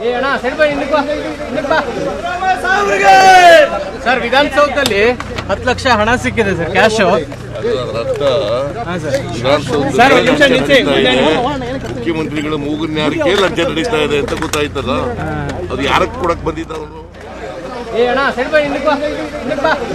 ಏ ಅಣ್ಣ side by ಹಿಂದಕ್ಕೆ ಬಾ, ಹಿಂದಕ್ಕೆ ಬಾ. ಸರ್ ವಿಧಾನಸೌಧದಲ್ಲಿ ಹತ್ತು ಲಕ್ಷ ಹಣ ಸಿಕ್ಕಿದೆ ಸರ್ ಕ್ಯಾಶ್ ಅದು ಅದರ ಅರ್ಥ ಹಾಂ ಸರ್ ವಿಧಾನಸೌಧದಲ್ಲಿ ಸರ್, ಒಂದ್ ನಿಮಿಷ ಲಂಚ ನಿಲ್ಸಿ. ನಡೀತಾ ಇದೆ. ಮುಖ್ಯಮಂತ್ರಿಗಳ ಮೂಗುನ್ಯಾರಕ್ಕೆ ಲಂಚ ನಡೀತಾ ಇದೆ ಅಂತ ಗೊತ್ತಾಯ್ತಲ್ಲ ಅದು ಯಾರಕ್ಕೆ ಕೊಡಕ್ ಬಂದಿದ್ದ ಅವನು ಏ ಅಣ್ಣ ಸೈಡ್ ಬೈ ಹಿಂದಕ್ಕೆ ಬಾ, ಹಿಂದಕ್ಕೆ ಬಾ.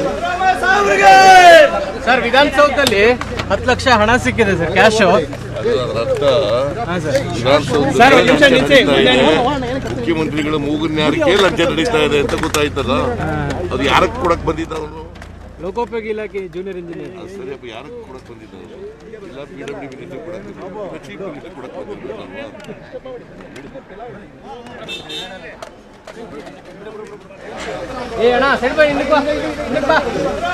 ಸರ್ ವಿಧಾನಸೌಧದಲ್ಲಿ ಹತ್ತು ಲಕ್ಷ ಹಣ ಸಿಕ್ಕಿದೆ ಸರ್ ಕ್ಯಾಶ್ ಅದು ಅದರ ಅರ್ಥ ಹಾಂ ಸರ್ ಸರ್, ವಿಧಾನಸೌಧದಲ್ಲಿ ಒಂದ್ ನಿಮಿಷ ಲಂಚ ನಿಲ್ಸಿ. ನಡೀತಾ ಇದೆ. ಮುಖ್ಯಮಂತ್ರಿಗಳ ಮೂಗುನ್ಯಾರಕ್ಕೆ ಲಂಚ ನಡೀತಾ ಇದೆ ಅಂತ ಗೊತ್ತಾಯ್ತಲ್ಲ ಅದು ಯಾರಕ್ಕೆ ಕೊಡಕ್ ಬಂದಿದ್ದ ಅವನು ಲೋಕೋಪಯೋಗಿ ಇಲಾಖೆ ಜೂನಿಯರ್ ಇಂಜಿನಿಯರ್ ಅದು ಸರಿ ಅಪ್ಪ ಯಾರಕ್ಕೆ ಕೊಡಕ್ ಬಂದಿದ್ದ ಅವನು? ಇಲ್ಲ ಪಿ ಡಬ್ಲ್ಯೂ ಮಿನಿಸ್ಟರ್ ಕೊಡಕ್ ಬಂದಿದ್ದ ಚೀಫ್ ಮಿನಿಸ್ಟರ್ ಕೊಡಕ್ ಬಂದಿದ್ದ ಏ ಅಣ್ಣ ಸೈಡ್ ಬೈ ಹಿಂದಕ್ಕೆ ಬಾ, ಹಿಂದಕ್ಕೆ ಬಾ.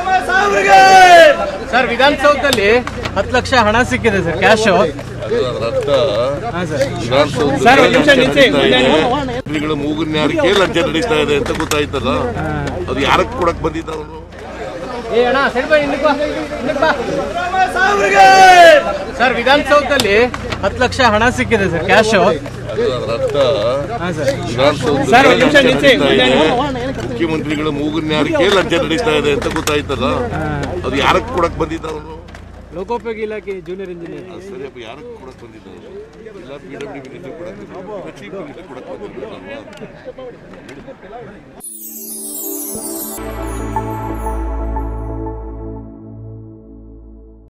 ಸರ್ ವಿಧಾನಸೌಧದಲ್ಲಿ ಹತ್ತು ಲಕ್ಷ ಹಣ ಸಿಕ್ಕಿದೆ ಸರ್ ಕ್ಯಾಶ್ ಅದು ಅದರ ಅರ್ಥ ಹಾಂ ಸರ್ ಸರ್, ವಿಧಾನಸೌಧದಲ್ಲಿ ಒಂದ್ ನಿಮಿಷ ಲಂಚ ನಿಲ್ಸಿ. ನಡೀತಾ ಇದೆ. ಮಂತ್ರಿಗಳ ಮೂಗುನ್ಯಾರಕ್ಕೆ ಲಂಚ ನಡೀತಾ ಇದೆ ಅಂತ ಗೊತ್ತಾಯ್ತಲ್ಲ ಅದು ಯಾರಕ್ಕೆ ಕೊಡಕ್ ಬಂದಿದ್ದ ಅವನು ಏ ಅಣ್ಣ ಸೈಡ್ ಬೈ ಹಿಂದಕ್ಕೆ ಬಾ, ಹಿಂದಕ್ಕೆ ಬಾ. ಸರ್ ವಿಧಾನಸೌಧದಲ್ಲಿ ಹತ್ತು ಲಕ್ಷ ಹಣ ಸಿಕ್ಕಿದೆ ಸರ್ ಕ್ಯಾಶ್ ಅದು ಅದರ ಅರ್ಥ ಹಾಂ ಸರ್ ಸರ್, ವಿಧಾನಸೌಧದಲ್ಲಿ ಒಂದ್ ನಿಮಿಷ ಲಂಚ ನಿಲ್ಸಿ. ನಡೀತಾ ಇದೆ. ಮುಖ್ಯಮಂತ್ರಿಗಳ ಮೂಗುನ್ಯಾರಕ್ಕೆ ಲಂಚ ನಡೀತಾ ಇದೆ ಅಂತ ಗೊತ್ತಾಯ್ತಲ್ಲ ಅದು ಯಾರಕ್ಕೆ ಕೊಡಕ್ ಬಂದಿದ್ದ ಅವನು ಲೋಕೋಪಯೋಗಿ ಇಲಾಖೆ ಜೂನಿಯರ್ ಇಂಜಿನಿಯರ್ ಅದು ಸರಿ ಅಪ್ಪ ಯಾರಕ್ಕೆ ಕೊಡಕ್ ಬಂದಿದ್ದ ಅವನು? ಇಲ್ಲ ಪಿ ಡಬ್ಲ್ಯೂ ಮಿನಿಸ್ಟರ್ ಕೊಡಕ್ ಬಂದಿದ್ದ ಚೀಫ್ ಮಿನಿಸ್ಟರ್ ಕೊಡಕ್ ಬಂದಿದ್ದ